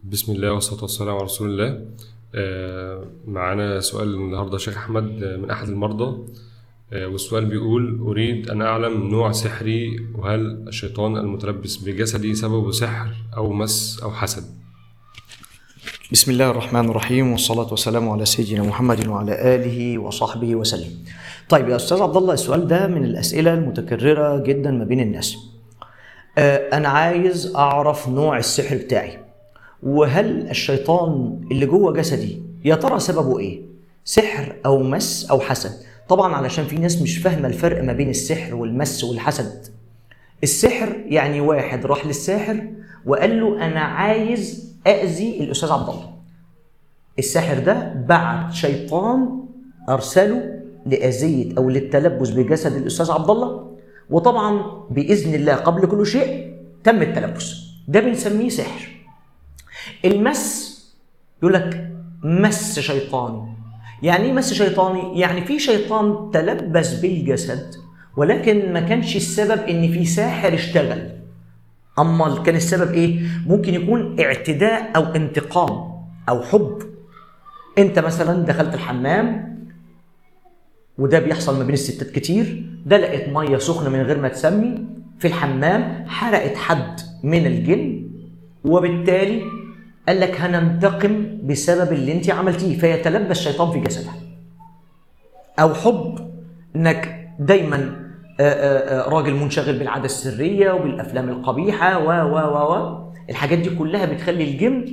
بسم الله والصلاة والسلام على رسول الله آه، معانا سؤال النهاردة شيخ أحمد من أحد المرضى آه، والسؤال بيقول أريد أن أعلم نوع سحري وهل الشيطان المتلبس بجسدي سببه سحر أو مس أو حسد بسم الله الرحمن الرحيم والصلاة والسلام على سيدنا محمد وعلى آله وصحبه وسلم. طيب يا أستاذ عبد الله السؤال ده من الأسئلة المتكررة جدا ما بين الناس. آه أنا عايز أعرف نوع السحر بتاعي وهل الشيطان اللي جوه جسدي يا ترى سببه إيه؟ سحر أو مس أو حسد. طبعا علشان في ناس مش فاهمة الفرق ما بين السحر والمس والحسد. السحر يعني واحد راح للساحر وقال له أنا عايز أذي الأستاذ عبد الله. الساحر ده بعت شيطان ارسله لاذيه او للتلبس بجسد الاستاذ عبد الله وطبعا باذن الله قبل كل شيء تم التلبس ده بنسميه سحر المس يقول لك مس شيطاني يعني ايه مس شيطاني يعني في شيطان تلبس بالجسد ولكن ما كانش السبب ان في ساحر اشتغل اما كان السبب ايه ممكن يكون اعتداء او انتقام او حب انت مثلا دخلت الحمام وده بيحصل ما بين الستات كتير ده لقيت ميه سخنه من غير ما تسمي في الحمام حرقت حد من الجن وبالتالي قال لك هننتقم بسبب اللي انت عملتيه فيتلبس الشيطان في جسدها او حب انك دايما آه، آه، آه، راجل منشغل بالعاده السريه وبالافلام القبيحه و و و و الحاجات دي كلها بتخلي الجن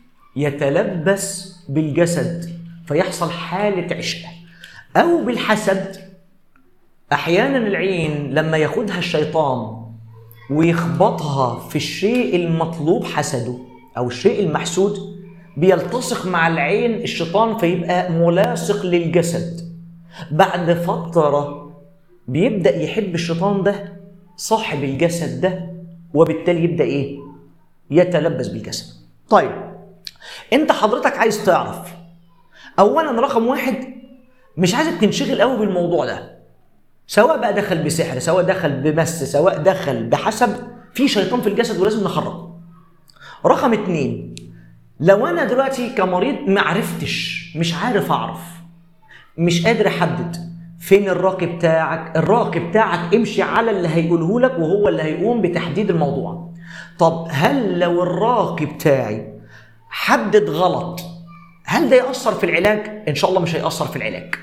يتلبس بالجسد فيحصل حالة عشق أو بالحسد أحيانا العين لما ياخدها الشيطان ويخبطها في الشيء المطلوب حسده أو الشيء المحسود بيلتصق مع العين الشيطان فيبقى ملاصق للجسد بعد فترة بيبدأ يحب الشيطان ده صاحب الجسد ده وبالتالي يبدأ إيه؟ يتلبس بالجسد طيب انت حضرتك عايز تعرف اولا رقم واحد مش عايزك تنشغل قوي بالموضوع ده سواء بقى دخل بسحر سواء دخل بمس سواء دخل بحسب في شيطان في الجسد ولازم نخرج رقم اتنين لو انا دلوقتي كمريض ما عرفتش مش عارف اعرف مش قادر احدد فين الراقي بتاعك الراقي بتاعك امشي على اللي هيقوله لك وهو اللي هيقوم بتحديد الموضوع طب هل لو الراقي بتاعي حدد غلط هل ده يأثر في العلاج؟ إن شاء الله مش هيأثر في العلاج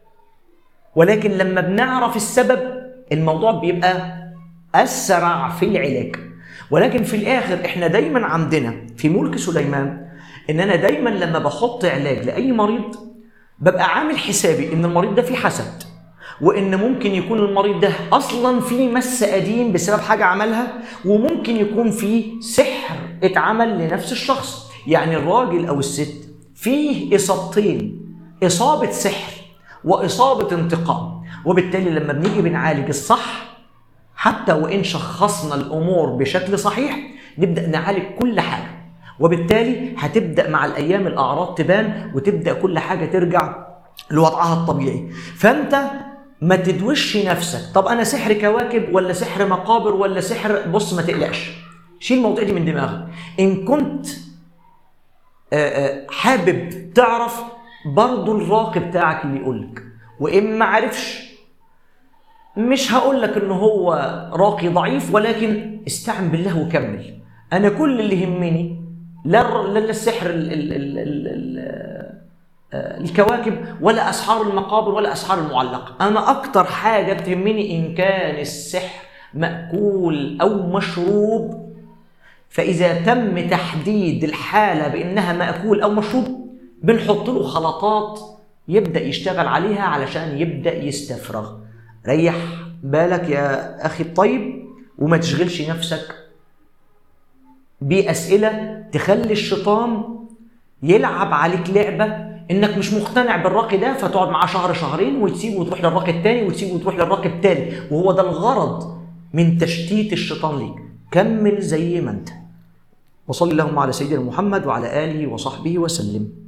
ولكن لما بنعرف السبب الموضوع بيبقى أسرع في العلاج ولكن في الآخر إحنا دايما عندنا في ملك سليمان إن أنا دايما لما بحط علاج لأي مريض ببقى عامل حسابي إن المريض ده فيه حسد وان ممكن يكون المريض ده اصلا فيه مس قديم بسبب حاجه عملها وممكن يكون فيه سحر اتعمل لنفس الشخص يعني الراجل او الست فيه اصابتين اصابه سحر واصابه انتقام وبالتالي لما بنيجي بنعالج الصح حتى وان شخصنا الامور بشكل صحيح نبدا نعالج كل حاجه وبالتالي هتبدا مع الايام الاعراض تبان وتبدا كل حاجه ترجع لوضعها الطبيعي فانت ما تدوش نفسك طب انا سحر كواكب ولا سحر مقابر ولا سحر بص ما تقلقش شيل الموضوع دي من دماغك ان كنت حابب تعرف برضو الراقي بتاعك اللي يقول لك وان ما عرفش مش هقول لك ان هو راقي ضعيف ولكن استعن بالله وكمل انا كل اللي يهمني لا لا السحر ال ال ال ال ال الكواكب ولا اسحار المقابر ولا اسحار المعلقه انا اكتر حاجه بتهمني ان كان السحر ماكول او مشروب فإذا تم تحديد الحالة بأنها مأكول أو مشروب بنحط له خلطات يبدأ يشتغل عليها علشان يبدأ يستفرغ ريح بالك يا أخي الطيب وما تشغلش نفسك بأسئلة تخلي الشيطان يلعب عليك لعبة انك مش مقتنع بالراقي ده فتقعد معاه شهر شهرين وتسيبه وتروح للراقي التاني وتسيبه وتروح للراقي التالت وهو ده الغرض من تشتيت الشيطان ليك كمل زي ما انت وصلي اللهم على سيدنا محمد وعلى اله وصحبه وسلم